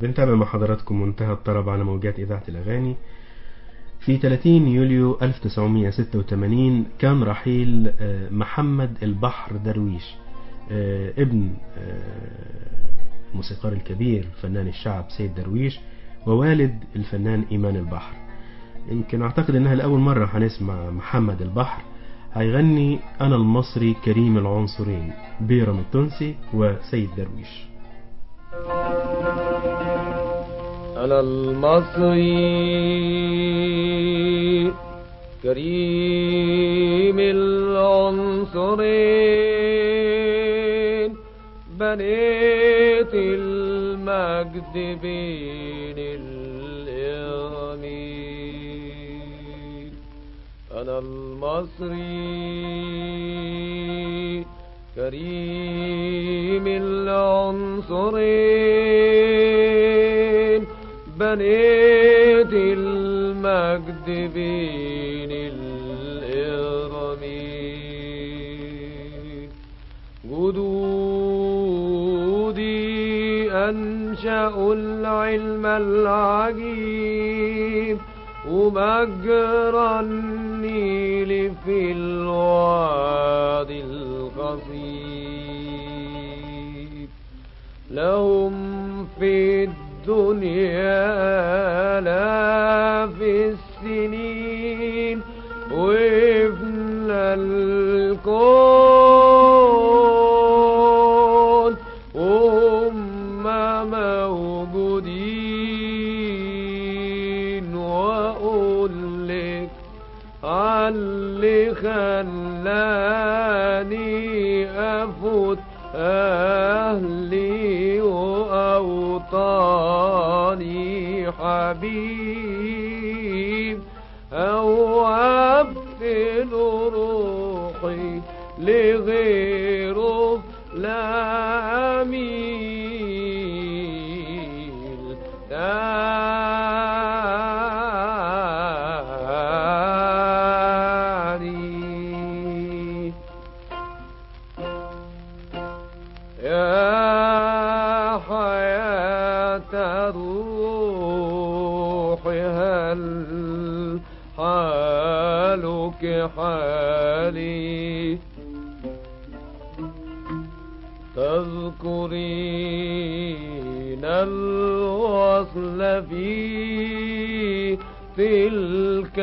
بنتابع مع حضراتكم منتهى الطرب على موجات إذاعة الأغاني في 30 يوليو 1986 كان رحيل آه، محمد البحر درويش آه، ابن آه، الموسيقار الكبير فنان الشعب سيد درويش ووالد الفنان إيمان البحر يمكن أعتقد إنها لأول مرة هنسمع محمد البحر هيغني أنا المصري كريم العنصرين بيرم التونسي وسيد درويش أنا المصري كريم العنصرين بنيت المجد بين الإرمين أنا المصري كريم العنصرين بنيت المجد بين الإرمين جدودي أنشأوا العلم العجيب ومجرى النيل في الوادي القصيب لهم في الدنيا آلاف السنين وابن الكون هم موجودين وأقول لك علي خلاني أفوت أهلي وأوطاني حبيب أو أبذل روحي لغيره لا أميل تاني يا حياة روحي هل حالك حالي تذكرين الوصل في تلك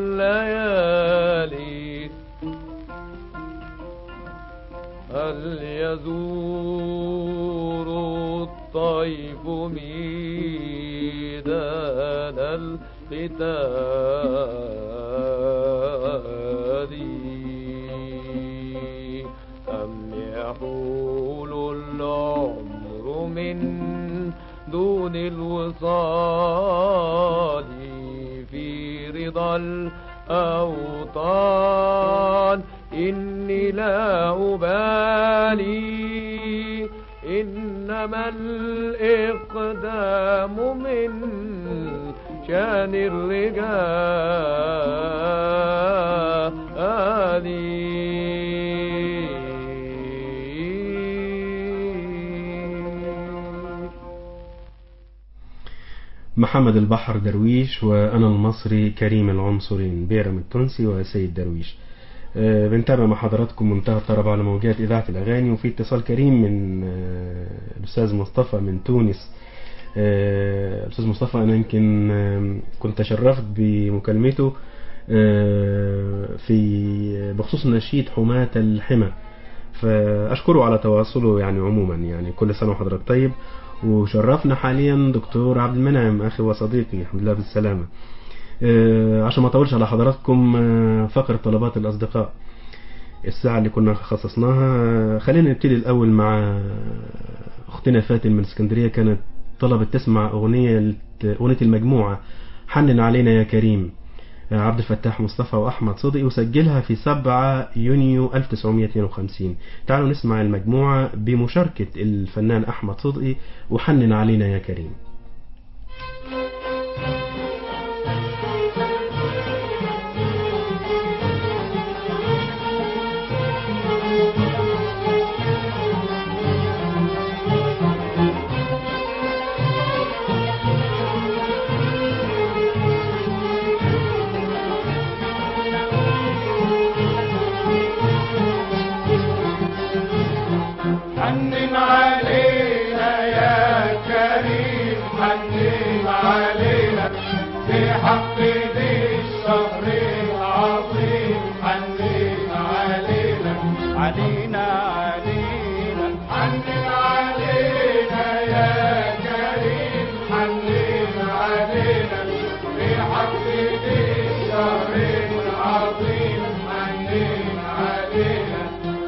الليالي هل يزور الطيف ميدان القتال أم يحول العمر من دون الوصال في رضا الأوطان إني لا أبالي إنما الإقدام من شان الرجال محمد البحر درويش وأنا المصري كريم العنصرين بيرم التونسي وسيد درويش آه، بنتابع مع حضراتكم منتهى الطرب على موجات إذاعة الأغاني وفي اتصال كريم من آه، الأستاذ مصطفى من تونس آه، الأستاذ مصطفى أنا يمكن آه، كنت تشرفت بمكالمته آه، في بخصوص نشيد حماة الحمى فأشكره على تواصله يعني عموما يعني كل سنة وحضرتك طيب وشرفنا حاليا دكتور عبد المنعم أخي وصديقي الحمد لله بالسلامة آه، عشان ما اطولش على حضراتكم آه، فقرة طلبات الأصدقاء الساعة اللي كنا خصصناها آه، خلينا نبتدي الأول مع أختنا فاتن من اسكندرية كانت طلبت تسمع أغنية أغنية المجموعة حنن علينا يا كريم آه، عبد الفتاح مصطفى وأحمد صدقي وسجلها في 7 يونيو 1952 تعالوا نسمع المجموعة بمشاركة الفنان أحمد صدقي وحنن علينا يا كريم يا بحق ذي الشهر العظيم حنين علينا علينا علينا حنين علينا يا كريم حنين علينا بحق ذي الشهر العظيم حنين علينا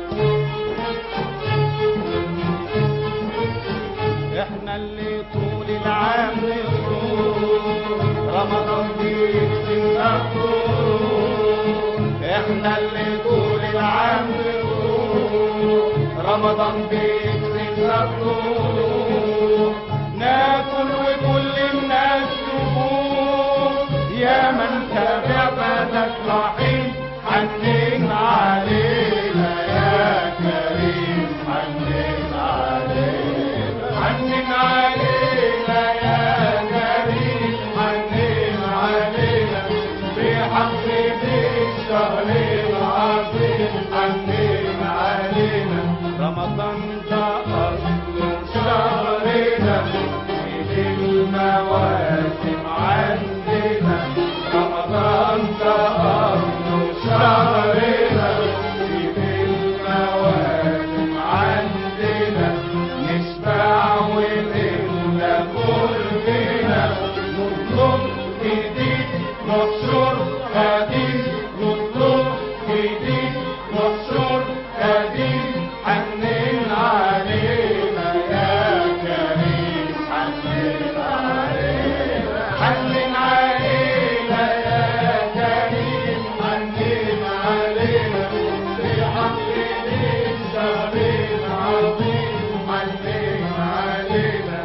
احنا اللي طول العام نصوم رمضان بيكسبنا الطول احنا اللي طول العام نصوم رمضان بيكسبنا الطول ناكل وكل الناس تقوم يا من تابع بالك رحيم حنين علينا يا كريم حنين علينا حنين علينا يا كريم حنين علينا بحق ذي الشهر العظيم حنين علينا رمضان ده أصل شهرنا في المواسم عندنا رمضان ده أصل شهرنا في المواسم عندنا نشبع ونملى قلبنا نطلب جديد نحشر قديم نطلب جديد نحشر قديم حنين علينا يا كريم حنين علينا حنين علينا يا كريم حنين علينا بحق الشهر العظيم حنين علينا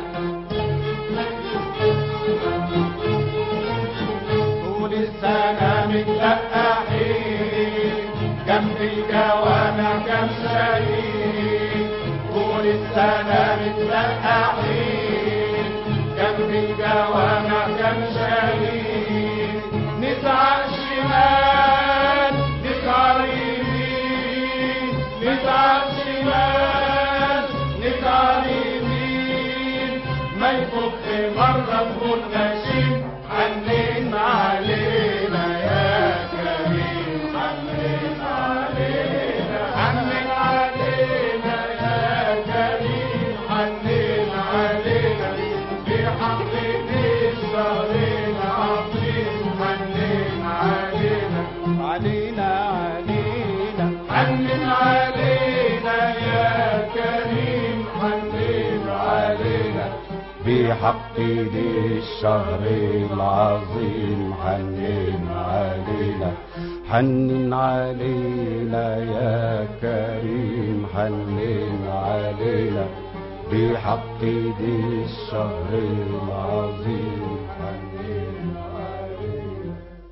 طول السنة متلقحين جنب الجوامع كم شهيد طول السنة متلقحين جنب الجوامع كم شهيد نسعى الشمال نسعى اليمين نسعى الشمال نسعى اليمين ما يفك مرة تكون غشيم حنين علينا يا كريم حنين علينا حنين علينا يا كريم حنين علينا بحق ذي الشهر العظيم حنين علينا علينا علينا حنين علينا يا كريم حنين علينا بحق ذي الشهر العظيم حنين علينا حنين علينا يا كريم حنين علينا بحق ذي الشهر العظيم حنين علينا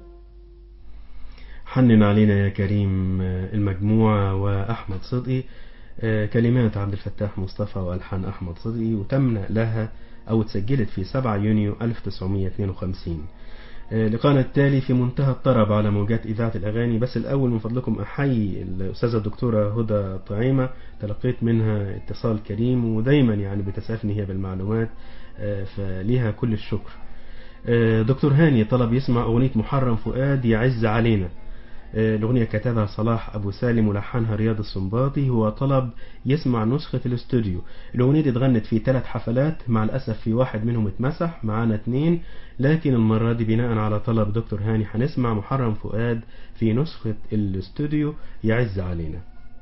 حنن علينا يا كريم آه، المجموعة وأحمد صدقي آه، كلمات عبد الفتاح مصطفى وألحان أحمد صدقي وتم نقلها أو اتسجلت في 7 يونيو 1952 آه، لقاءنا التالي في منتهى الطرب على موجات إذاعة الأغاني بس الأول من فضلكم أحيي الأستاذة الدكتورة هدى طعيمة تلقيت منها اتصال كريم ودايما يعني بتسعفني هي بالمعلومات آه، فليها كل الشكر آه، دكتور هاني طلب يسمع أغنية محرم فؤاد يعز علينا آه، الأغنية كتبها صلاح أبو سالم ولحنها رياض السنباطي هو طلب يسمع نسخة الاستوديو الأغنية دي اتغنت في ثلاث حفلات مع الأسف في واحد منهم اتمسح معانا اتنين لكن المرة دي بناء على طلب دكتور هاني هنسمع محرم فؤاد في نسخة الاستوديو يعز علينا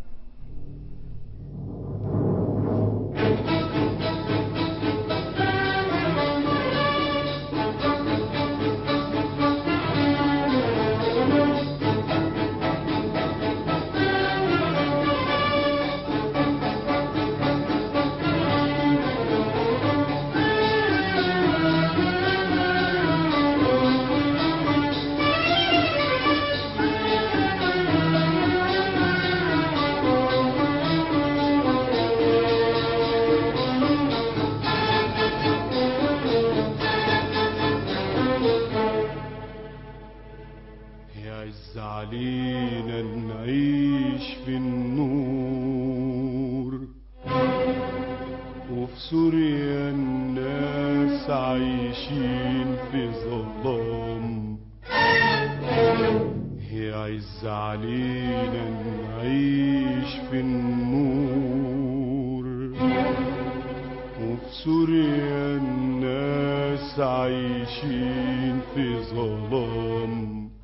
يعز علينا نعيش في النور وفي سوريا الناس عايشين في ظلام يعز علينا نعيش في النور وفي سوريا الناس عايشين في ظلام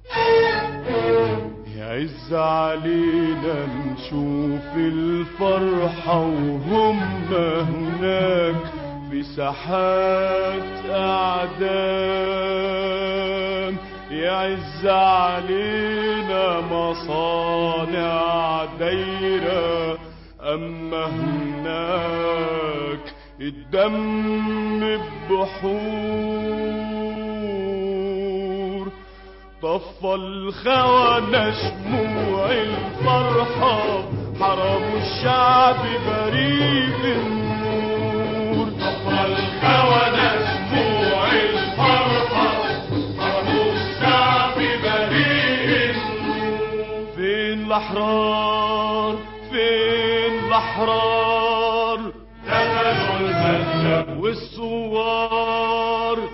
يعز علينا نشوف الفرحة وهم هناك في ساحات أعدام يعز علينا مصانع دايرة أما هناك الدم بحور طفى الخونة شموع الفرحة حرموا الشعب بريء النور طفى الخونة شموع الفرحة حرموا الشعب بريء النور فين الأحرار فين الأحرار دخلوا المسجد والثوار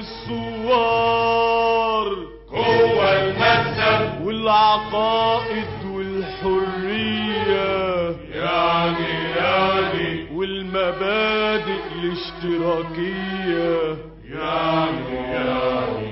الثوار جوه المسجد والعقائد والحرية يعني يعني والمبادئ الاشتراكية يعني يعني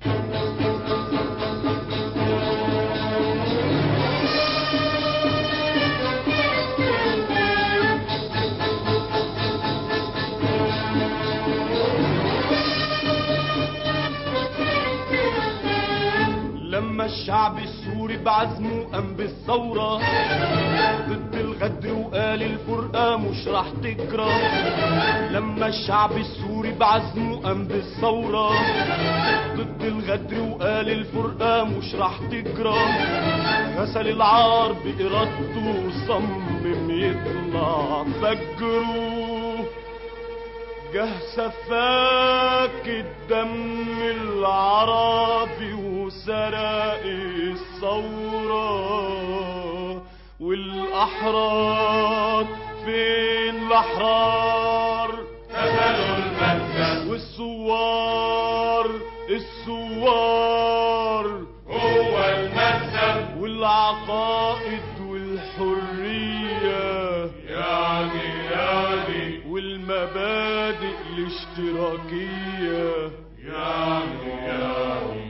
لما الشعب السوري بعزمه قام بالثورة ضد الغدر وقال الفرقة مش راح تكره لما الشعب السوري بعزمه قام بالثورة ضد الغدر وقال الفرقة مش راح تكره غسل العار بإرادته وصمم يطلع فجره جه سفاك الدم العربي وسرق الثورة والأحرار فين الأحرار قتلوا المسجد والثوار الثوار هو المسجد والعقائد والحرية يعني يعني والمبادئ الاشتراكية يعني يعني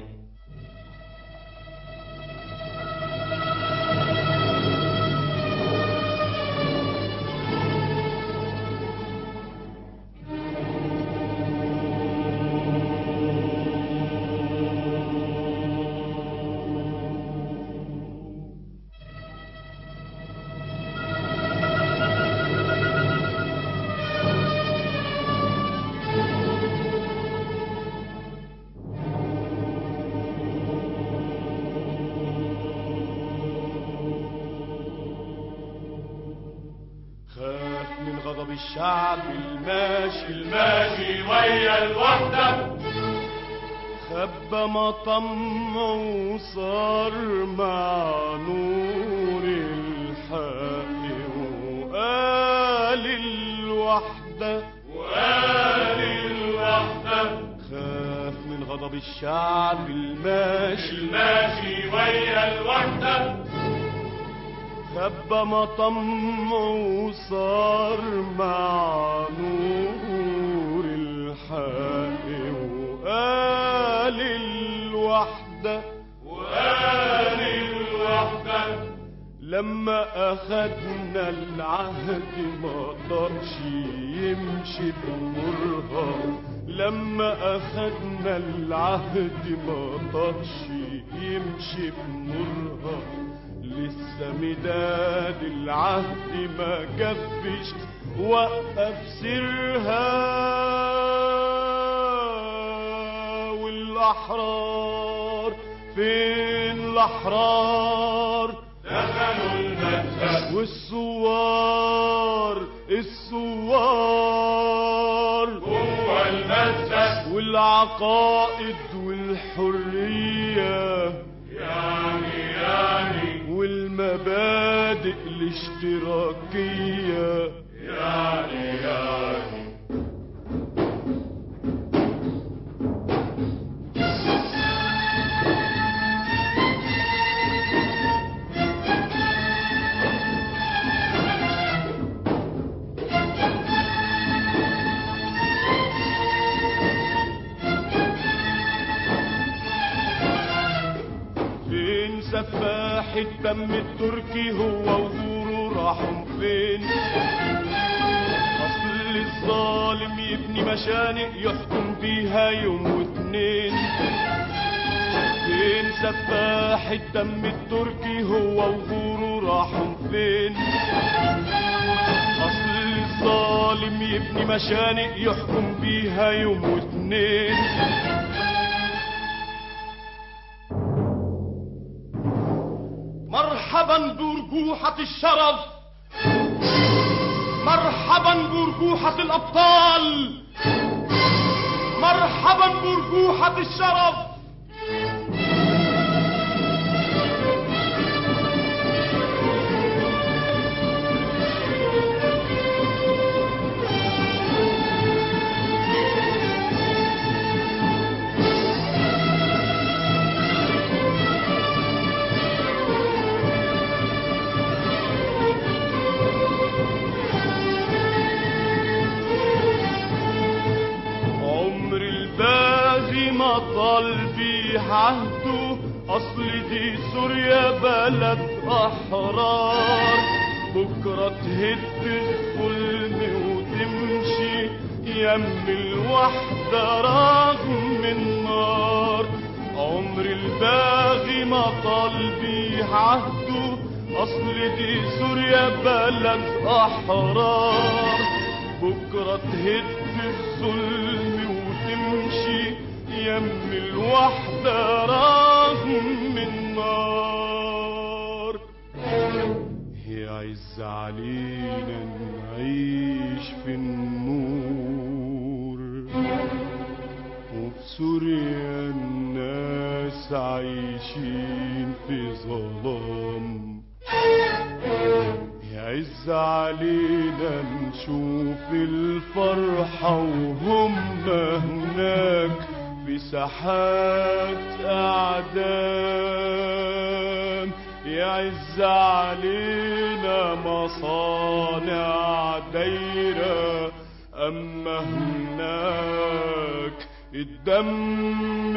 خاف من غضب الشعب الماشي الماشي ويا الوحدة خبى مطم وصار مع نور الحق وقال الوحدة وقال الوحدة خاف من غضب الشعب الماشي الماشي ويا الوحدة خبى مطم وصار مع نور الحق وقال الوحدة وقال الوحدة لما أخدنا العهد ما قدرش يمشي بنورها لما أخدنا العهد ما قدرش يمشي بنورها لسه مداد العهد ما كفش وقف سرها والأحرار فين الأحرار دخلوا المسجد والثوار الثوار جوه المسجد والعقائد والحرية يعني يعني والمبادئ الاشتراكية يعني يعني الدم التركي هو وزوره راحوا فين اصل الظالم يبني مشانق يحكم بيها يوم واتنين فين سفاح الدم التركي هو وزوره راحوا فين اصل الظالم يبني مشانق يحكم بيها يوم واتنين مرحبا برجوحة الشرف مرحبا برجوحة الأبطال مرحبا برجوحة الشرف عمر الباغي ما طال بيه عهده اصل دي سوريا بلد احرار بكره تهد الظلم وتمشي يم الوحده رغم النار عمر الباغي ما طال بيه عهده اصل دي سوريا بلد احرار بكرة تهد الظلم وتمشي يم الوحدة رغم النار يعز علينا نعيش في النور وفي سوريا الناس عايشين في ظلام يعز علينا نشوف الفرحة وهم هناك في ساحات أعدام يعز علينا مصانع دايرة أما هناك الدم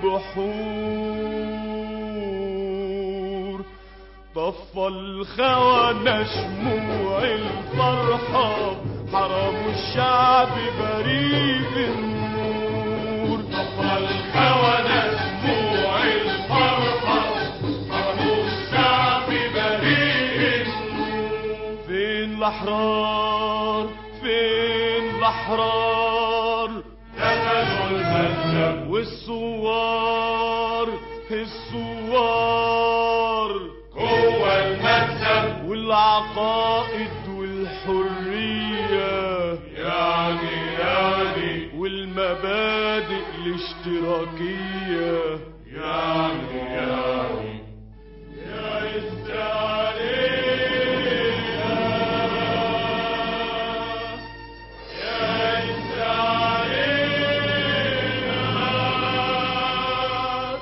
بحور طفى الخونة شموع الفرحة حرموا الشعب بريء النور طفى الخونة شموع الفرحة حرموا الشعب بريء النور فين الأحرار فين الأحرار دخلوا المسجد والثوار الثوار جوه المكتب والعقائد والحرية يعني يعني والمبادئ الاشتراكية يعني يعني يا عز علينا يا عز علينا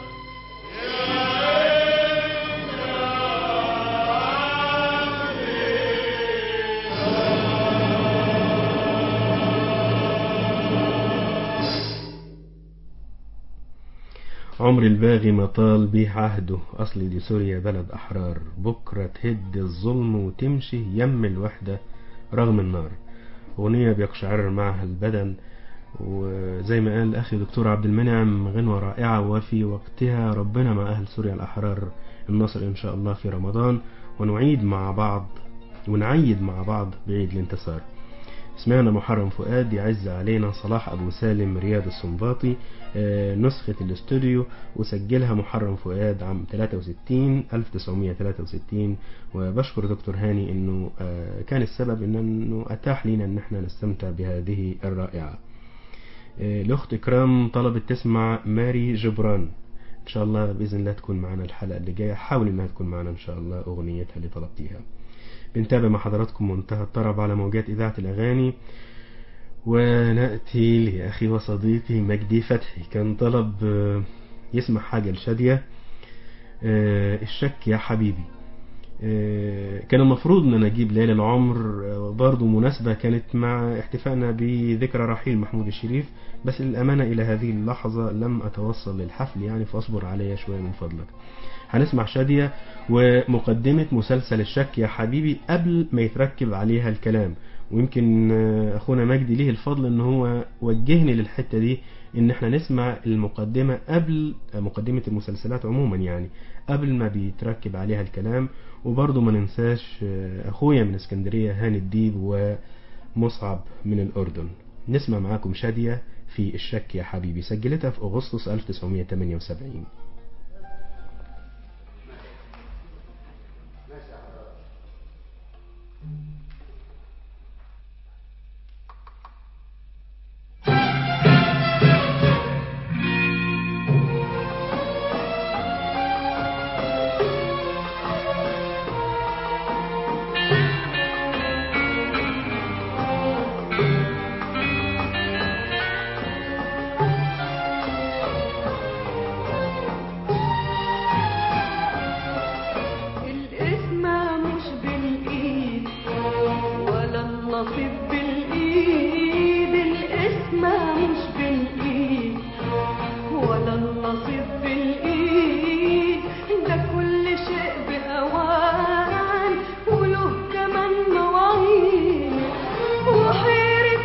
عمر الباغي ما طال بيه عهده أصل دي سوريا بلد أحرار بكرة تهد الظلم وتمشي يم الوحدة رغم النار أغنية بيقشعر معها البدن وزي ما قال أخي دكتور عبد المنعم غنوة رائعة وفي وقتها ربنا مع أهل سوريا الأحرار النصر إن شاء الله في رمضان ونعيد مع بعض ونعيد مع بعض بعيد الانتصار سمعنا محرم فؤاد يعز علينا صلاح أبو سالم رياض السنباطي آه، نسخة الاستوديو وسجلها محرم فؤاد عام 63 1963 وبشكر دكتور هاني انه آه، كان السبب إن- انه اتاح لنا ان احنا نستمتع بهذه الرائعة آه، الاخت اكرام طلبت تسمع ماري جبران ان شاء الله باذن الله تكون معنا الحلقة اللي جاية حاول انها تكون معنا ان شاء الله اغنيتها اللي طلبتيها بنتابع مع حضراتكم منتهى الطرب على موجات إذاعة الأغاني ونأتي لأخي وصديقي مجدي فتحي كان طلب آه، يسمع حاجة لشادية آه، الشك يا حبيبي آه، كان المفروض ان انا اجيب ليالي العمر آه، برضو مناسبة كانت مع احتفائنا بذكرى رحيل محمود الشريف بس للأمانة إلى هذه اللحظة لم أتوصل للحفل يعني فاصبر عليا شوية من فضلك هنسمع شادية ومقدمة مسلسل الشك يا حبيبي قبل ما يتركب عليها الكلام ويمكن آه، أخونا مجدي ليه الفضل إن هو وجهني للحتة دي إن إحنا نسمع المقدمة قبل آه، مقدمة المسلسلات عموما يعني قبل ما بيتركب عليها الكلام وبرضه ما ننساش آه، أخويا من اسكندرية هاني الديب ومصعب من الأردن نسمع معاكم شادية في الشك يا حبيبي سجلتها في أغسطس 1978 القسمة مش بالإيد ولا النصيب بالإيد القسمة مش بالإيد ولا النصيب بالإيد ده كل شيء بأوان وله كمان مواعيد وحيرة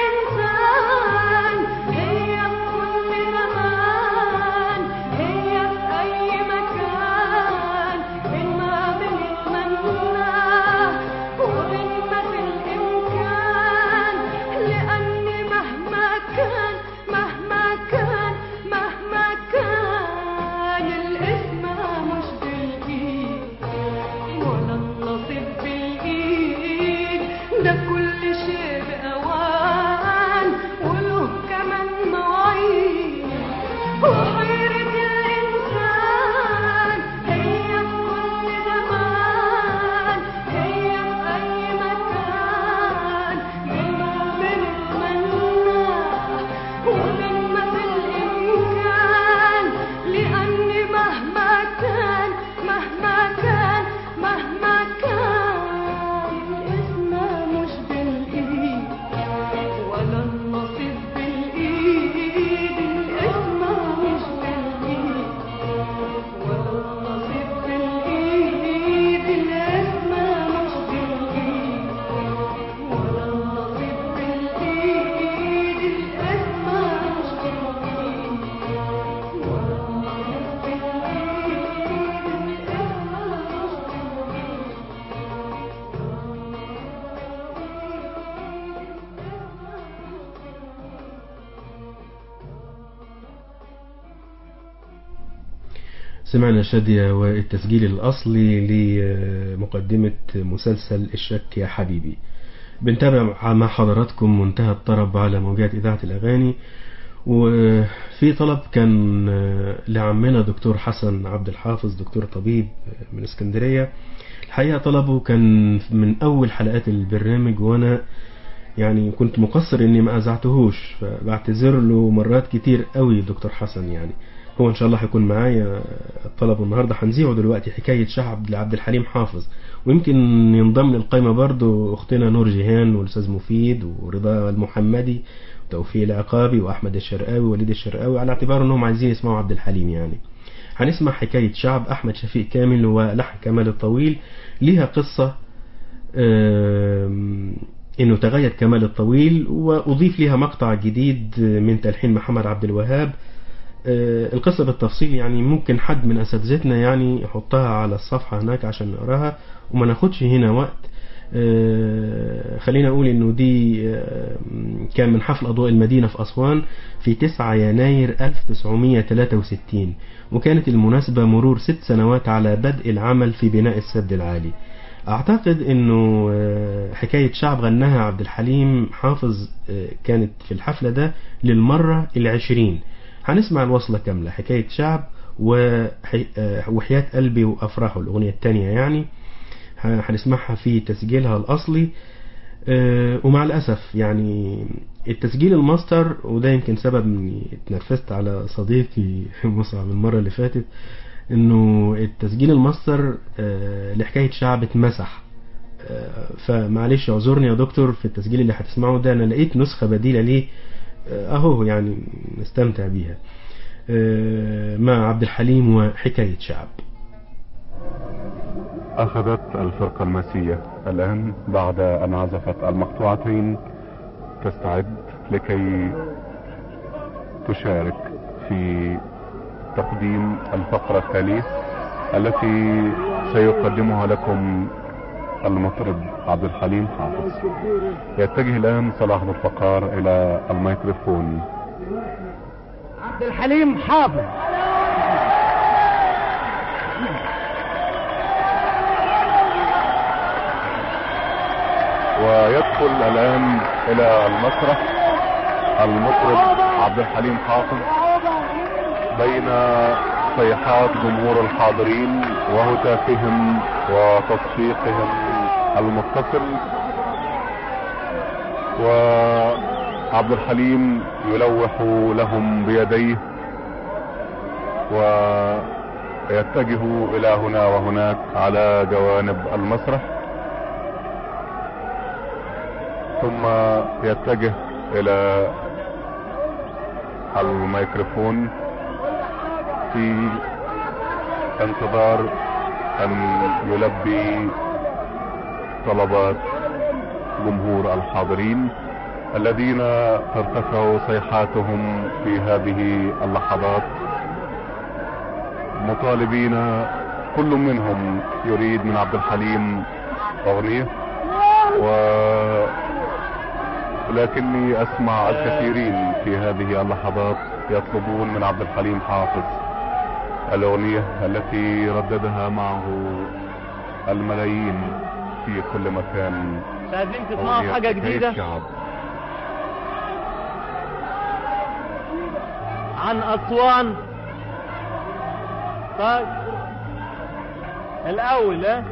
الإنسان هي في كل زمان هي في أي مكان بين ما بنتمناه وبين ما في الإمكان لأن مهما كان مهما كان مهما كان القسمة مش بالإيد ولا النصيب بالإيد ده كل شيء بأوان وله كمان مواعيد وحيرة الإنسان هي في كل زمان هي في أي مكان بين ما بنتمناه وبين ما في الإمكان لأن مهما كان مهما كان مهما كان القسمة مش بالإيد ولا النصيب بالإيد القسمة مش بالإيد ولا النصيب بالإيد القسمة مش بالإيد ولا النصيب بالإيد القسمة مش بالإيد ولا النصيب بالإيد القسمة مش سمعنا شادية والتسجيل الأصلي لمقدمة مسلسل الشك يا حبيبي بنتابع مع حضراتكم منتهى الطرب على موجات إذاعة الأغاني وفي طلب كان لعمنا دكتور حسن عبد الحافظ دكتور طبيب من اسكندرية الحقيقة طلبه كان من أول حلقات البرنامج وأنا يعني كنت مقصر إني ما أزعتهوش فبعتذر له مرات كتير قوي دكتور حسن يعني هو ان شاء الله هيكون معايا طلبه النهارده هنذيعه دلوقتي حكايه شعب لعبد الحليم حافظ ويمكن ينضم للقائمه برضو اختنا نور جيهان والاستاذ مفيد ورضا المحمدي وتوفيق العقابي واحمد الشرقاوي ووليد الشرقاوي على اعتبار انهم عايزين يسمعوا عبد الحليم يعني هنسمع حكايه شعب احمد شفيق كامل ولحن كمال الطويل ليها قصه آم، انه تغير كمال الطويل واضيف ليها مقطع جديد من تلحين محمد عبد الوهاب آه، القصة بالتفصيل يعني ممكن حد من أساتذتنا يعني يحطها على الصفحة هناك عشان نقراها وما ناخدش هنا وقت آه، خلينا أقول إنه دي آه، كان من حفل أضواء المدينة في أسوان في 9 يناير 1963 وكانت المناسبة مرور ست سنوات على بدء العمل في بناء السد العالي أعتقد إنه آه، حكاية شعب غناها عبد الحليم حافظ آه، كانت في الحفلة ده للمرة العشرين هنسمع الوصلة كاملة حكاية شعب وحي... آه، وحياة قلبي وأفراحه الأغنية التانية يعني ه- هنسمعها في تسجيلها الأصلي آه، ومع الأسف يعني التسجيل الماستر وده يمكن سبب إني اتنرفزت على صديقي مصعب المرة اللي فاتت انه التسجيل الماستر آه، لحكاية شعب اتمسح آه، فمعلش اعذرني يا دكتور في التسجيل اللي هتسمعه ده انا لقيت نسخة بديلة ليه آه، اهو يعني نستمتع بيها آه، مع عبد الحليم وحكاية شعب أخذت الفرقة الماسية الآن بعد أن عزفت المقطوعتين تستعد لكي تشارك في تقديم الفقرة الثالث التي سيقدمها لكم المطرب عبد الحليم حافظ يتجه الآن صلاح ذو الفقار إلى الميكروفون عبد الحليم حافظ ويدخل الآن إلى المسرح المطرب عبد الحليم حافظ بين صيحات جمهور الحاضرين وهتافهم وتصفيقهم المتصل وعبد الحليم يلوح لهم بيديه ويتجه إلى هنا وهناك على جوانب المسرح ثم يتجه الى الميكروفون في انتظار ان يلبي طلبات جمهور الحاضرين الذين ترتفع صيحاتهم في هذه اللحظات مطالبين كل منهم يريد من عبد الحليم اغنيه و لكني اسمع الكثيرين في هذه اللحظات يطلبون من عبد الحليم حافظ الاغنية التي رددها معه الملايين في كل مكان مش عايزين أغنية تسمعوا حاجة حكاية جديدة شعب. عن أسوان طيب الأول ها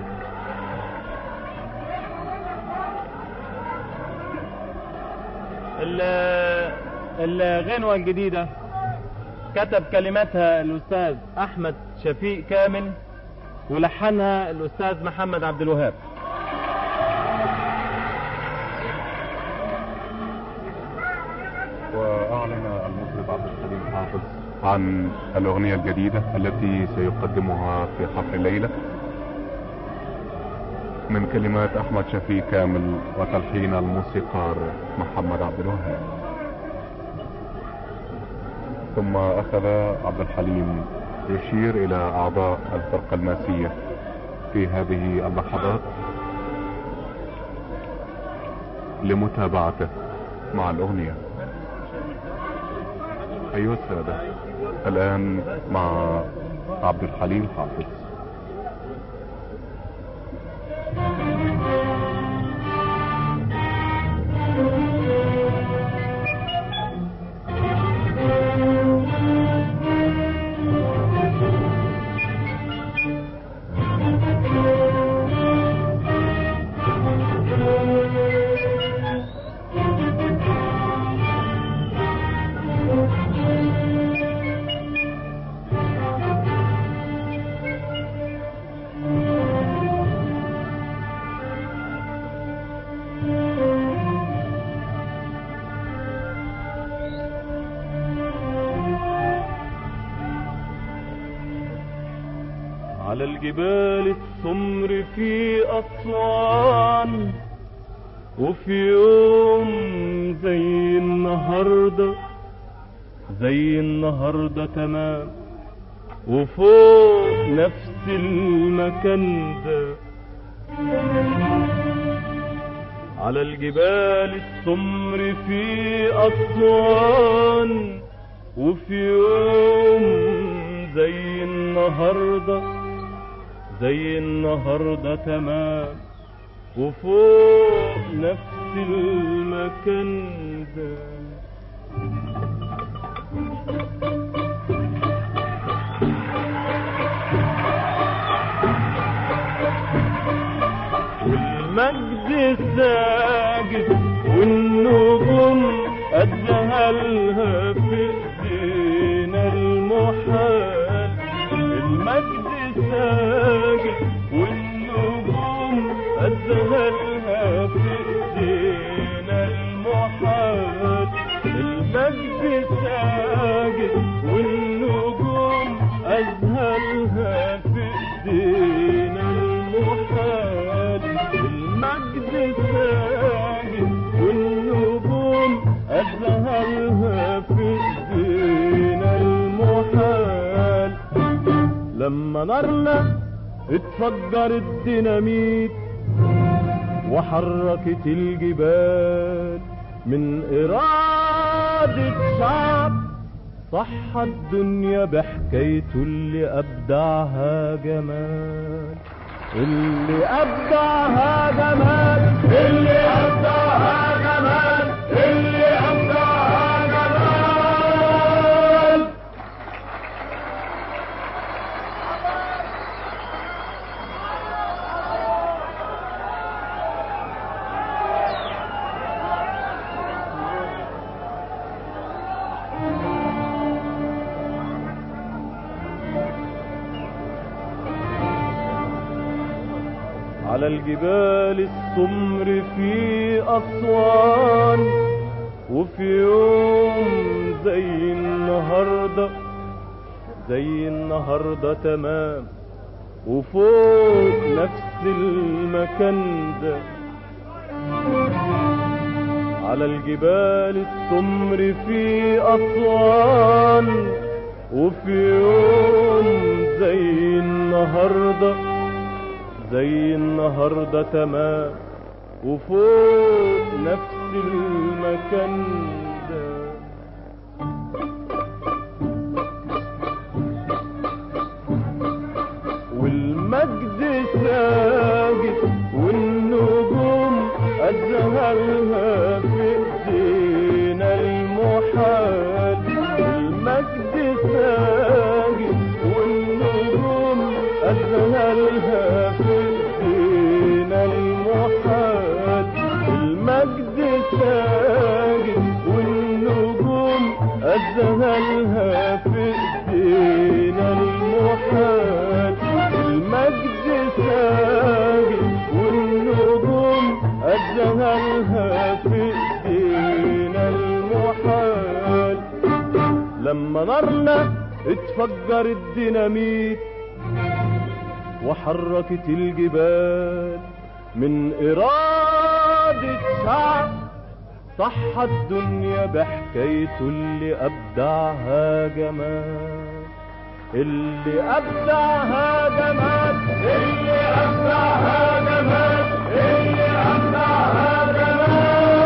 ال- الغنوة الجديدة كتب كلماتها الأستاذ أحمد شفيق كامل ولحنها الأستاذ محمد عبد الوهاب واعلن المطرب عبد الحليم حافظ عن الاغنية الجديدة التي سيقدمها في حفل الليلة من كلمات احمد شفيق كامل وتلحين الموسيقار محمد عبد الوهاب ثم اخذ عبد الحليم يشير الى اعضاء الفرقة الماسية في هذه اللحظات لمتابعته مع الاغنيه أيها السادة الآن مع عبد الحليم حافظ على الجبال السمر في أسوان وفي يوم زي النهاردة زي النهاردة تمام وفوق نفس المكان ده على الجبال السمر في أسوان وفي يوم زي النهاردة زي النهاردة تمام وفوق نفس المكان ده والمجد ساجد والنجوم أدهلها في ايدينا المحال المجد ساجد والنجوم أذهلها في إيدينا المحال المجد ساجد والنجوم أذهلها في إيدينا المحال لما نارنا اتفجر الديناميت وحركت الجبال من إرادة شعب صح الدنيا بحكايته اللي أبدعها جمال اللي أبدعها جمال اللي أبدعها جمال اللي أبدعها جمال على الجبال السمر في أسوان وفي يوم زي النهاردة زي النهاردة تمام وفوق نفس المكان ده على الجبال السمر في أسوان وفي يوم زي النهارده زي النهاردة تمام وفوق نفس المكان ده والمجد ساجد والنجوم أزهرها في ايدينا المحال المجد ساجد والنجوم أزهرها في ايدينا المحال المجد ساجد والنجوم أزهرها في ايدينا المحال المجد ساجد والنجوم أزهرها في ايدينا المحال لما نارنا اتفجر الديناميت وحركت الجبال من إرادة شعب صح الدنيا بحكايته اللي أبدعها جمال اللي أبدعها جمال اللي أبدعها جمال اللي أبدعها جمال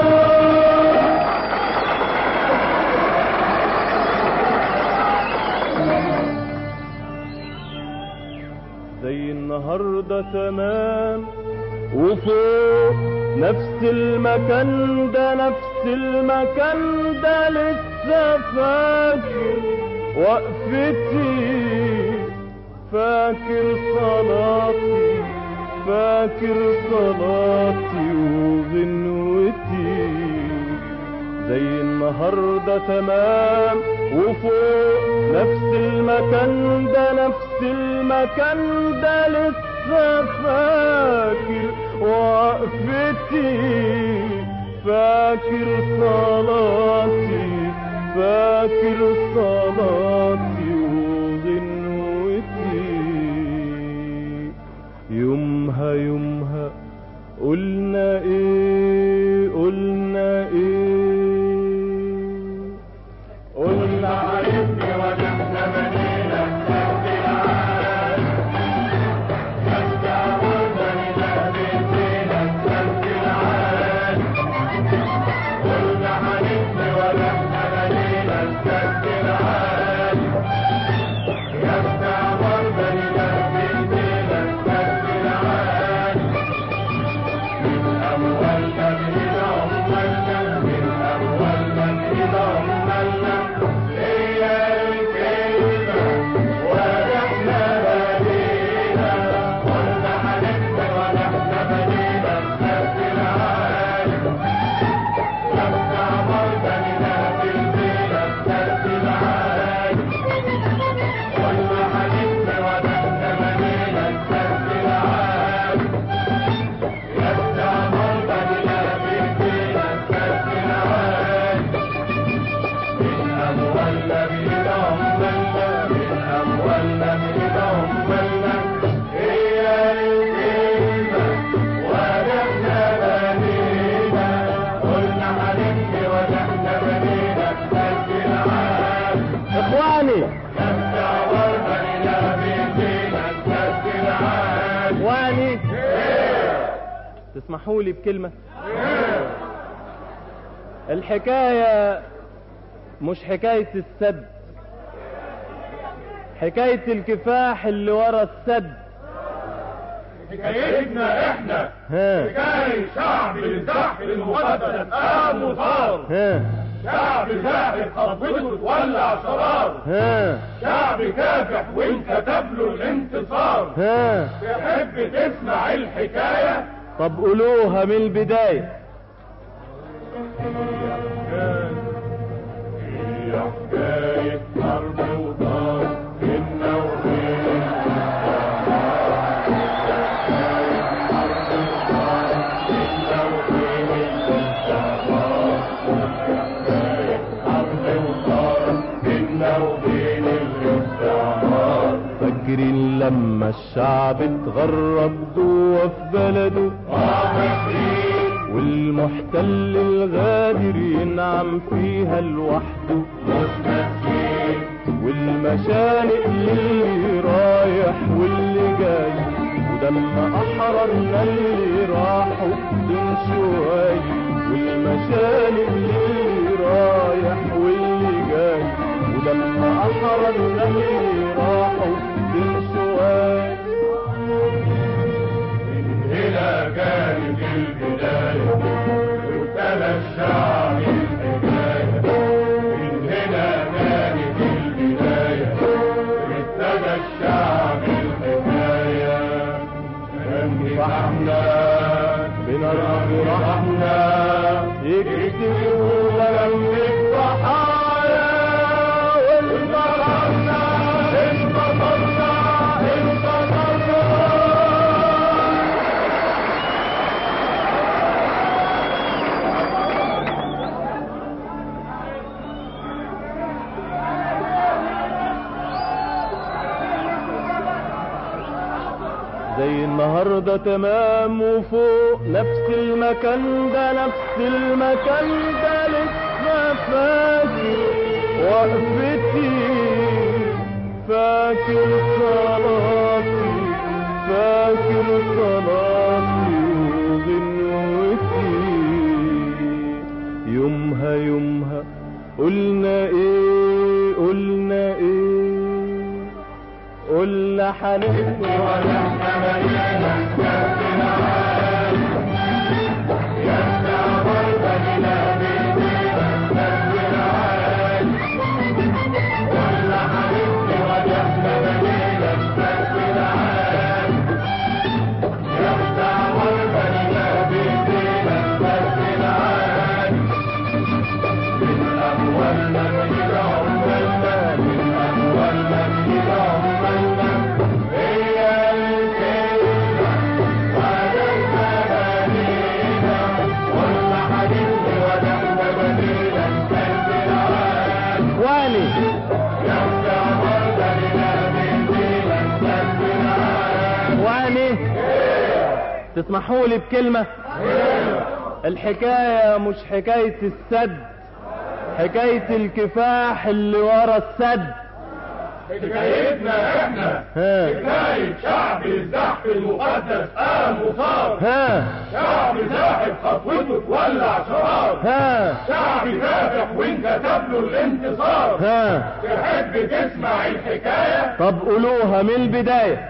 زي النهاردة تمام وفوق نفس المكان ده نفس المكان ده لسه فاكر وقفتي فاكر صلاتي فاكر صلاتي وغنوتي زي النهاردة تمام وفوق نفس المكان ده نفس المكان ده لسه فاكر وقفتي فاكر صلاتي فاكر صلاتي وغنوتي يومها يومها قلنا ايه قلنا ايه قلنا عرفني ونحن بنينا السد العال يستعودنا لنهبتنا السد العال قلنا عرفني ونحن بنينا السد العال يستعودنا لنهبتنا السد العال من أموال أولنا بإيدهم مالنا من أولنا بإيدهم مالنا هي الكلمة ونحن بنينا قلنا هنبني ونحن بنينا نسجل عاد اخواني نبدأ ورنا إلى بيتنا نسجل عاد اخواني تسمحوا لي بكلمة الحكاية مش حكاية السد حكاية الكفاح اللي ورا السد حكايتنا احنا ها حكاية شعب الزحف المقدس قام وصار ها شعب زاهد خطوته تولع شرار ها شعب كافح وانكتب له الانتصار ها تحب تسمع الحكاية طب قولوها من البداية هي حكاية حرب وطار بينا وبين فاكرين لما الشعب اتغرب جوه في بلده والمحتل الغادر ينعم فيها لوحده والمشانق اللي رايح واللي جاي ودم احررنا اللي راحوا بدون شوي والمشانق اللي رايح واللي جاي ودم احررنا اللي راحوا بدون شوي هنا كانت البداية وابتدى الشعب الحكاية من هنا كانت البداية ابتدى الشعب الحكاية نفتحنا بنرى رحنا يكتبوا لم الضحايا وانتصرنا انتصرنا انتصرنا زي النهاردة تمام وفوق نفس المكان ده نفس المكان ده لسه فاكر وقفتي فاكر صلاتي فاكر صلاتي وغنوتي يومها يومها قلنا ايه قلنا ايه قلنا حنبني اخواني اخواني تسمحوا لي بكلمة الحكاية مش حكاية السد حكاية الكفاح اللي ورا السد حكايتنا احنا ها حكاية شعب الزحف المقدس قام وصار ها شعب زاحف خطوته تولع شرار ها شعب كافح وانكتب له الانتصار ها تحب تسمع الحكاية طب قولوها من البداية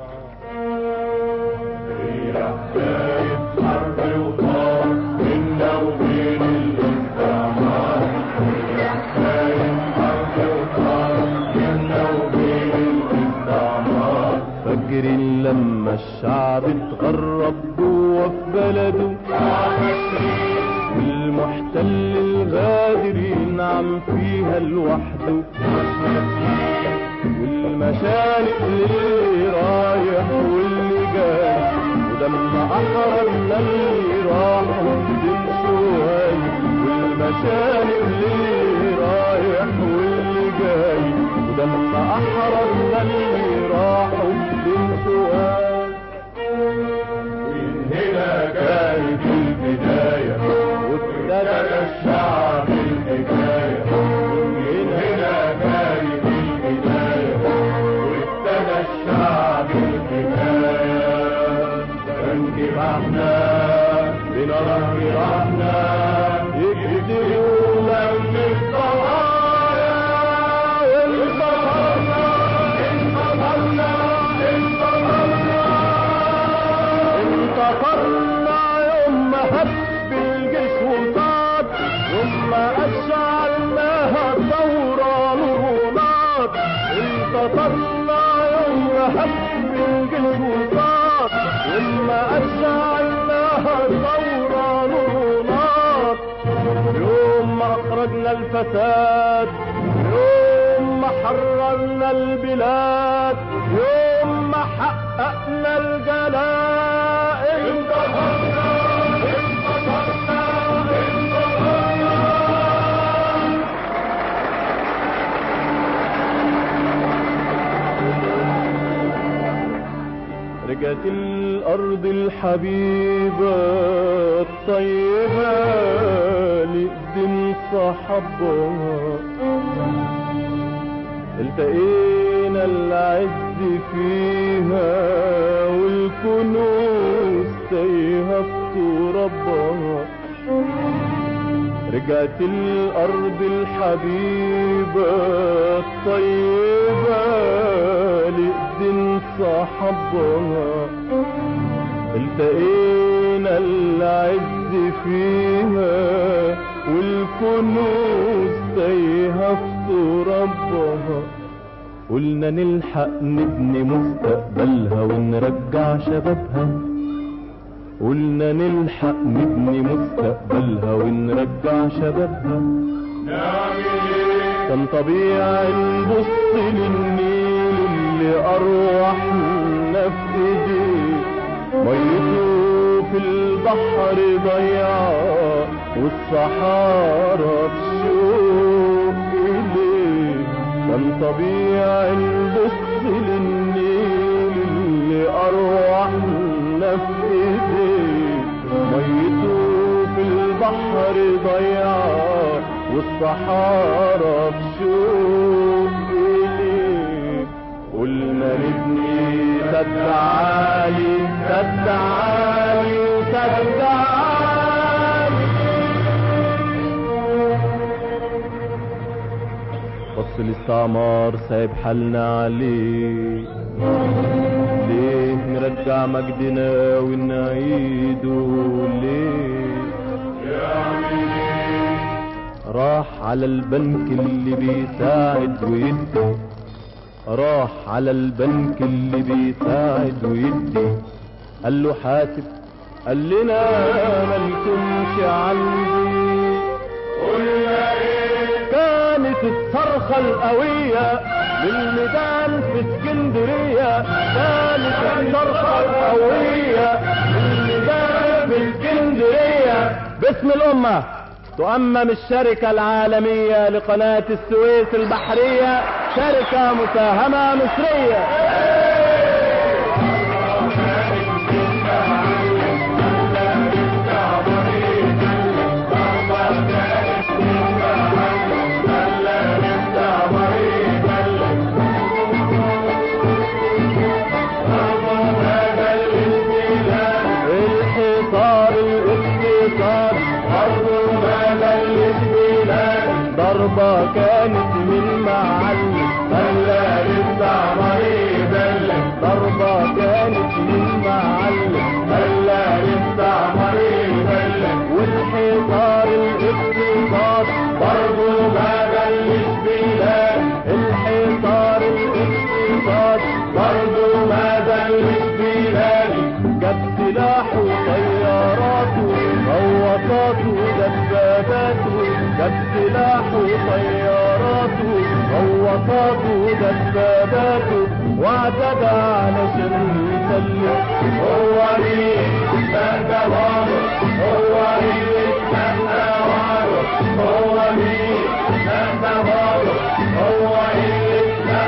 هي حكاية حرب وطار بينا وبين الاستعمار هي حكاية حرب وطار بينا وبين الاستعمار فاكرين لما الشعب اتغرب جوه في بلده والمحتل الغادر ينعم فيها لوحده والمشانق اللي رايح واللي جاي ودم احررنا اللي راحوا بدون شوي والمشانق اللي رايح واللي لما احررنا اللي راحوا للسؤال من هنا كانت البداية وابتدى الشعب الحكاية من هنا كانت البداية وابتدى الشعب الحكاية كان كفاحنا بنار جراحنا يكتبوا من الضوايا انتصرنا انتصرنا انتصرنا انتصرنا يوم ما هب الجيش وصاد يوم ما اشعلناها الثورة نورات انتصرنا يوم ما هب الجيش وصاد يوم ما اشعلناها الثورة نورات يوم ما اخرجنا الفساد يوم ما حررنا البلاد يوم ما حققنا الجلاء انتصرنا انتصرنا انتصرنا رجعت الأرض الحبيبة الطيبة لقدم صحبها التقينا العز فيها والكنوز تايهة في ترابها رجعت الأرض الحبيبة الطيبة لقدم صحبها التقينا العز فيها والكنوز تايهة في ترابها قلنا نلحق نبني مستقبلها ونرجع شبابها قلنا نلحق نبني مستقبلها ونرجع شبابها كان طبيعي نبص للنيل اللي أرواحنا في ايديه ميته في البحر ضيعة والصحارى بشوق إليه كان طبيعي نبص للنيل اللي أرواحنا في ايديه ميته في البحر ضيعة والصحارى بشوق إليه قلنا نبني سد عالي سد عالي سد عالي بص الاستعمار سايب حالنا عليه ليه نرجع مجدنا ونعيده ليه راح على البنك اللي بيساعد ويدي راح على البنك اللي بيساعد ويدي قال له حاسب قال لنا مالكمش عندي قلنا ايه كانت الصرخة القوية للميدان في اسكندرية كانت الصرخة القوية للميدان في اسكندرية باسم الأمة تؤمم الشركة العالمية لقناة السويس البحرية شركة مساهمة مصرية الحصار الاقتصادي ضربة كانت من معلم خلى الاستعماري يبلغ ضربة كانت من معلم خلى الاستعماري يبلغ والحصار الاقتصادي برضه ما بلش بلاد الحصار الاقتصادي برضه ما بلش بلادي جاب سلاحه وطياراته غواصاته ودباباته جاب سلاحه وطياراته غواصاته ودباباته واعتدى علشان يسلم هو مين ده جوابه هو مين ده جوابه هو مين ده جوابه هو مين ده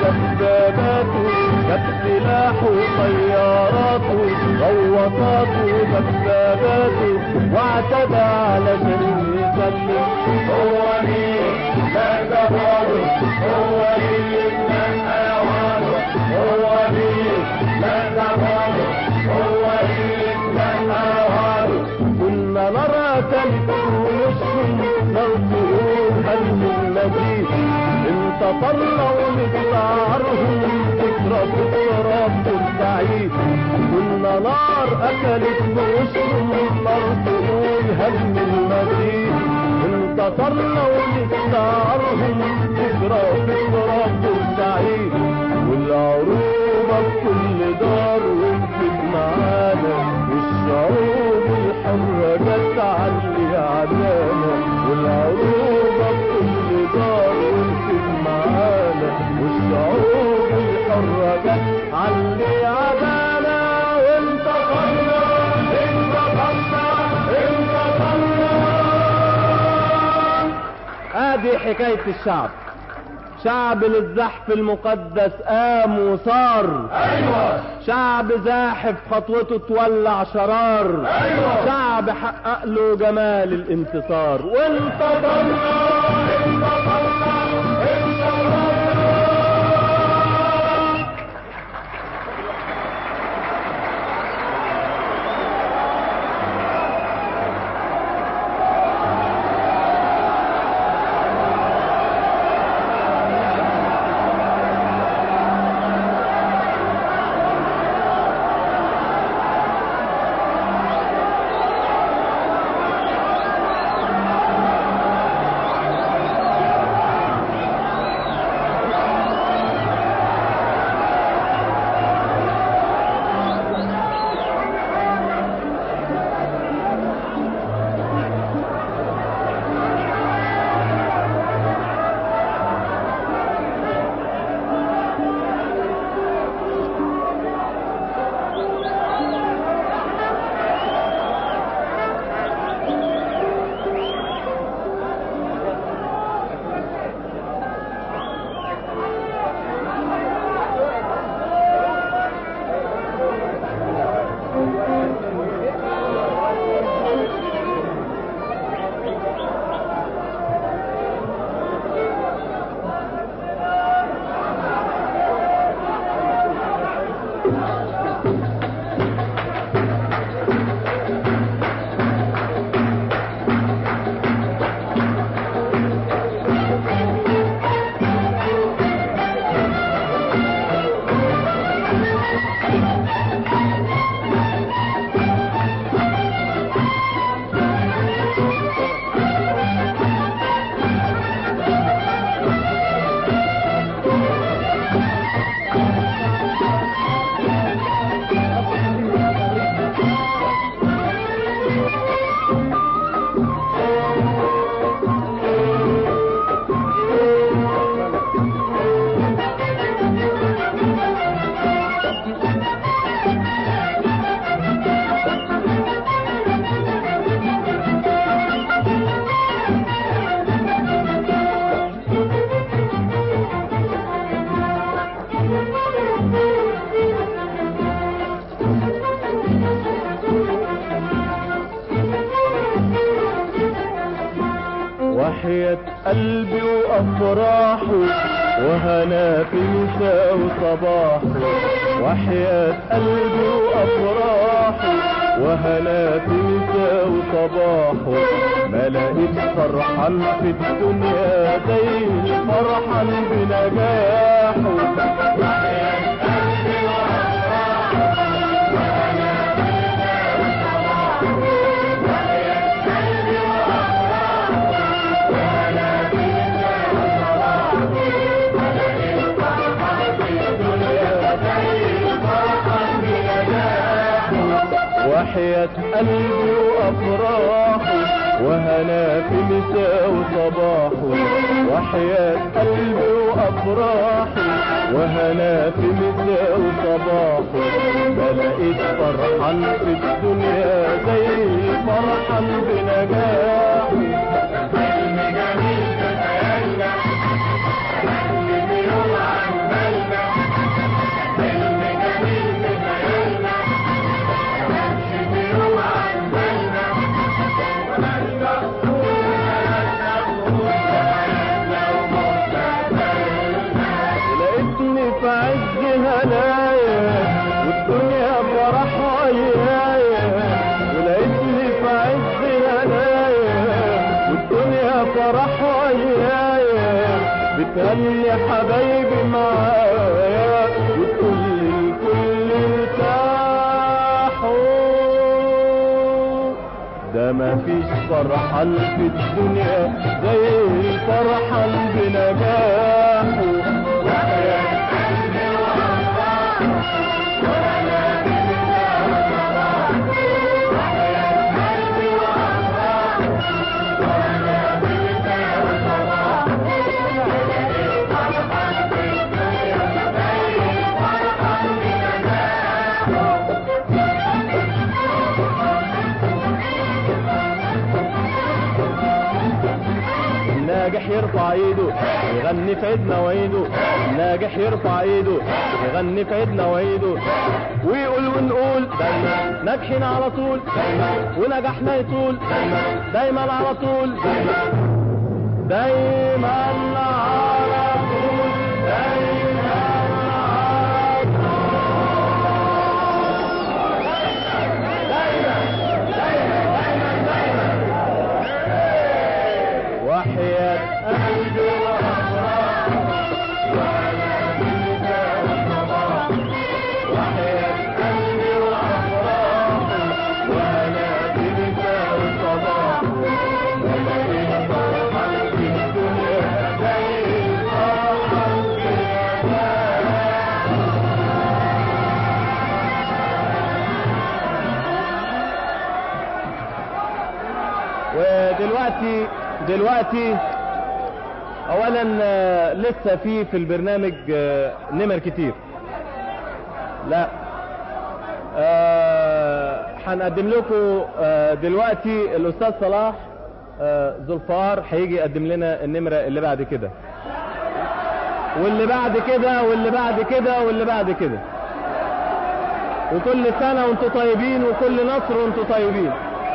دباباته جاب سلاحه طياراته غواصاته دباباته واعتدى علشان يسلم هو مين لا جباره هو مين لا أوانه هو مين لا جباره هو مين لا أوانه كنا نرى تلك وشهم لو تقول هل من مزيد انت طلعوا لدعارهم فكرة التراب السعيد كنا نار اكلت بوشهم نار تقول هل من مزيد انت طلعوا لدعارهم فكرة التراب السعيد والعروبة بكل دار وقفت معانا والشعوب الحرة جت علي عدانا والعروبة بكل دار وقفت معانا والشعوب الحرة جت علي عدانا وانت طلع انت طلع انت طلع ادي حكاية الشعب شعب للزحف المقدس قام وصار ايوه شعب زاحف خطوته تولع شرار أيوة. شعب حقق له جمال الانتصار وانت طلع انت طلع انت طلع وحياة قلبي وأفراحه وهنا في مساء وصباحه وحياة قلبي وأفراحه وهنا في مساء وصباحه ما لقيت فرحان في الدنيا زي الفرحان بنجاحه وحياة قلبي وحياة قلبي وأفراحه وهنا في مساء وصباحه وحياة قلبي وأفراحه وهنا في مساء وصباحه ما لقيت فرحان في الدنيا زي فرحان بنجاحه حلم جميل تتألق حلم يوم عمال هنايا والدنيا فرح ويايا ولقيتني في عز هنايا والدنيا فرح ويايا بتهني حبايبي معايا وتقول الكل ارتاحوا ده مفيش فرحان في الدنيا زي الفرحان بنجاحه وحياة الناجح يرفع ايده يغني في عيدنا وعيده الناجح يرفع ايده يغني في عيدنا وعيده ويقول ونقول دايما ناجحين على طول دايما ونجاحنا يطول دايما دايما على طول دايما على طول دايما على طول وحياة قلبي وأفراح وأنا بك وصباح وحياة قلبي وأفراح وأنا بك وصباح ولكن فرحان في الدنيا زي الفرحان في الجنة ودلوقتي دلوقتي اولا آه، لسه في في البرنامج آه، نمر كتير لا آه، هنقدم لكم آه، دلوقتي الاستاذ صلاح آه، ذوالفقار هيجي يقدم لنا النمره اللي بعد كده واللي بعد كده واللي بعد كده واللي بعد كده وكل سنه وانتم طيبين وكل نصر وانتم طيبين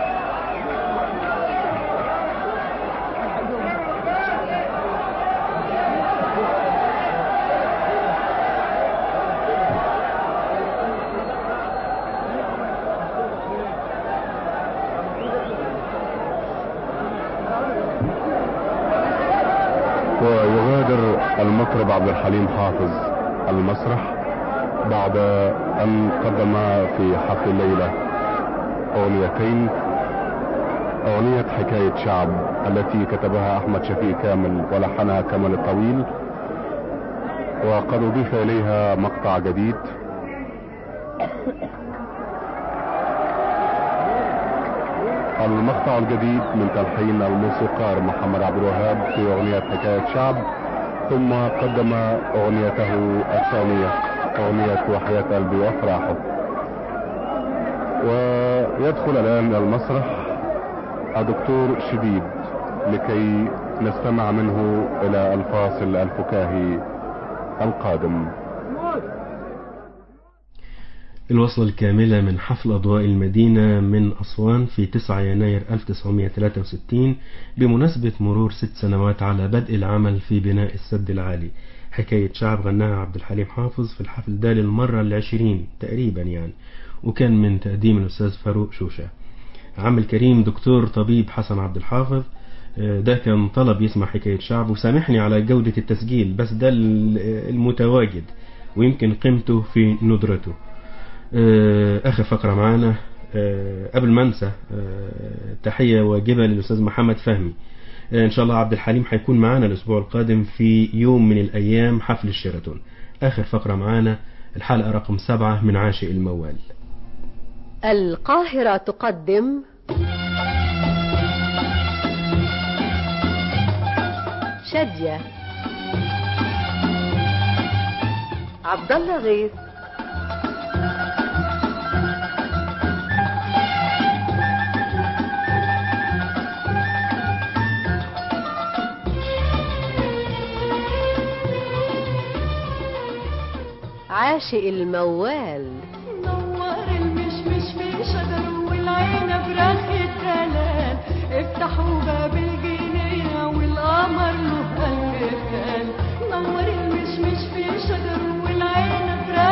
ويغادر المطرب عبد الحليم حافظ المسرح بعد أن قدم في حفل الليلة أغنيتين أغنية حكاية شعب التي كتبها أحمد شفيق كامل ولحنها كمال الطويل وقد أضيف إليها مقطع جديد المقطع الجديد من تلحين الموسيقار محمد عبد الوهاب في أغنية حكاية شعب ثم قدم أغنيته الثانية أغنية وحياة قلبي وأفراحه ويدخل الآن المسرح الدكتور شديد لكي نستمع منه إلى الفاصل الفكاهي القادم الوصلة الكاملة من حفل أضواء المدينة من أسوان في 9 يناير 1963 بمناسبة مرور ست سنوات على بدء العمل في بناء السد العالي حكاية شعب غناها عبد الحليم حافظ في الحفل ده للمرة العشرين تقريبا يعني وكان من تقديم الأستاذ فاروق شوشة عم الكريم دكتور طبيب حسن عبد الحافظ آه، ده كان طلب يسمع حكاية شعب وسامحني على جودة التسجيل بس ده ال- المتواجد ويمكن قيمته في ندرته آه، آخر فقرة معانا آه، قبل ما انسى آه، تحية واجبة للأستاذ محمد فهمي آه، إن شاء الله عبد الحليم هيكون معانا الأسبوع القادم في يوم من الأيام حفل الشيراتون آخر فقرة معانا الحلقة رقم سبعة من عاشق الموال القاهرة تقدم شادية عبد الله غيث عاشق الموال نور المشمش في شجر والعنب رخ الدلال افتحوا باب الجنينة والقمر له قلب خال نور المشمش في شجر والعنب رخ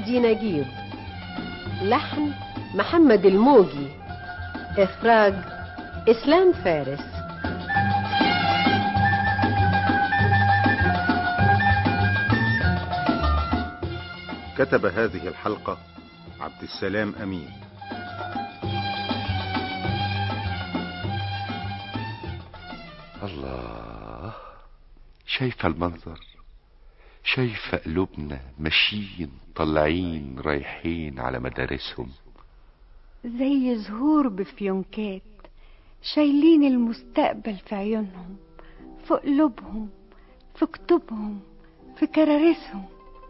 مجدي نجيب لحن محمد الموجي إخراج إسلام فارس كتب هذه الحلقة عبد السلام أمين الله شايفة المنظر شايفة قلوبنا ماشيين طالعين رايحين على مدارسهم زي زهور بفيونكات شايلين المستقبل في عيونهم في قلوبهم في كتبهم في كراريسهم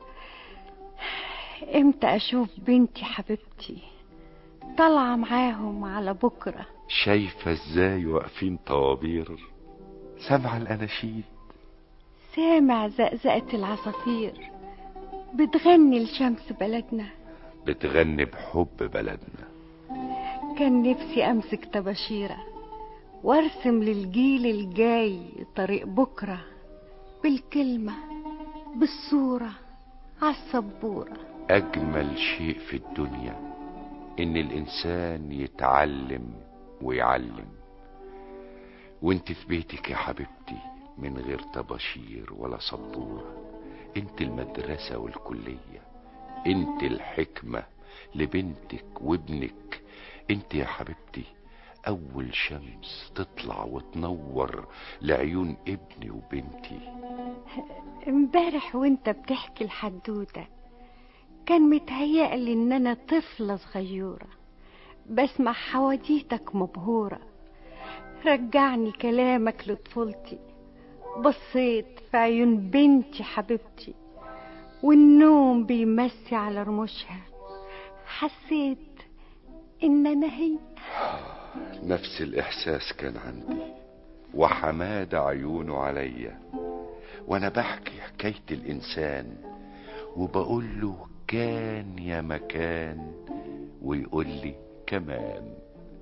امتى اشوف بنتي حبيبتي طالعه معاهم على بكره شايفة ازاي واقفين طوابير سامعة الأناشيد سامع زقزقة العصافير بتغني لشمس بلدنا بتغني بحب بلدنا كان نفسي امسك طباشيرة وارسم للجيل الجاي طريق بكرة بالكلمة بالصورة عالسبورة أجمل شيء في الدنيا إن الإنسان يتعلم ويعلم وانت في بيتك يا حبيبتي من غير طباشير ولا سبورة انت المدرسة والكلية انت الحكمة لبنتك وابنك انت يا حبيبتي اول شمس تطلع وتنور لعيون ابني وبنتي امبارح وانت بتحكي الحدوتة كان متهيألي ان انا طفلة صغيرة بسمع حواديتك مبهورة رجعني كلامك لطفولتي بصيت في عيون بنتي حبيبتي والنوم بيمسي على رموشها حسيت ان انا هي نفس الإحساس كان عندي وحماد عيونه عليا وانا بحكي حكاية الانسان وبقول له كان يا مكان ويقول لي كمان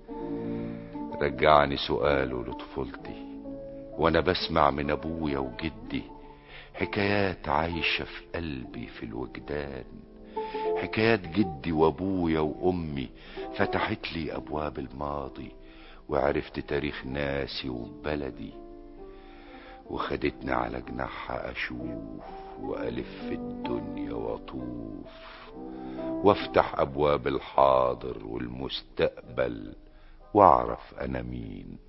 رجعني سؤاله لطفولتي وانا بسمع من ابويا وجدي حكايات عايشة في قلبي في الوجدان حكايات جدي وابويا وامي فتحت لي ابواب الماضي وعرفت تاريخ ناسي وبلدي وخدتني على جناحها اشوف والف الدنيا واطوف وافتح ابواب الحاضر والمستقبل واعرف انا مين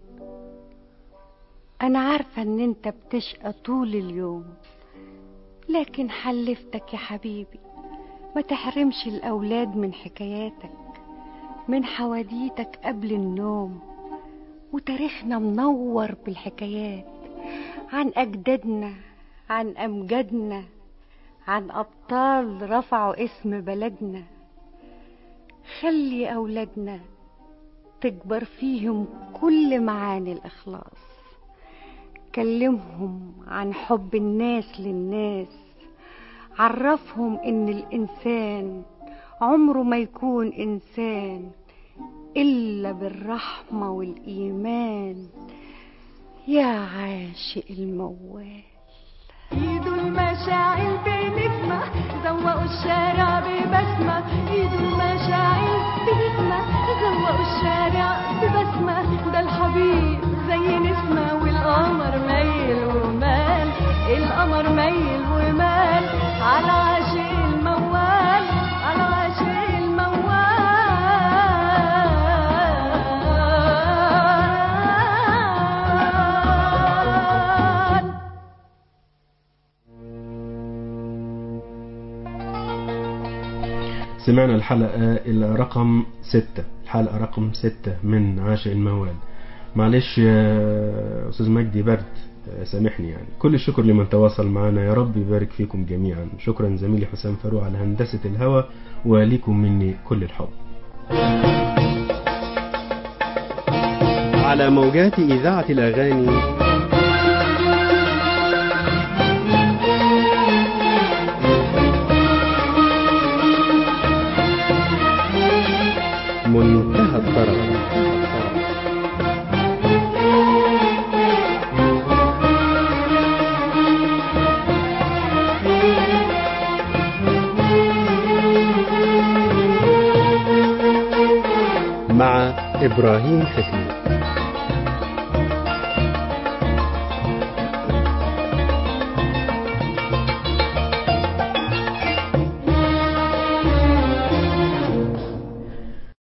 انا عارفة ان انت بتشقى طول اليوم لكن حلفتك يا حبيبي ما تحرمش الاولاد من حكاياتك من حواديتك قبل النوم وتاريخنا منور بالحكايات عن اجدادنا عن امجادنا عن ابطال رفعوا اسم بلدنا خلي اولادنا تكبر فيهم كل معاني الاخلاص كلمهم عن حب الناس للناس عرفهم ان الانسان عمره ما يكون انسان الا بالرحمه والايمان يا عاشق الموال ايدوا المشاعل بنسمة زوقوا الشارع ببسمة ايدوا المشاعل بنسمة زوقوا الشارع ببسمة ده الحبيب زي نسمة والقمر ميل ومال القمر ميل ومال على عاشق الموال على عاشق الموال سمعنا الحلقة الرقم ستة الحلقة رقم ستة من عاشق الموال معلش يا أستاذ مجدي برد آه، سامحني يعني كل الشكر لمن تواصل معنا يا رب يبارك فيكم جميعا شكرا زميلي حسام فاروق على هندسة الهوى وليكم مني كل الحب على موجات إذاعة الأغاني منتهى الطرب مع إبراهيم حفيظ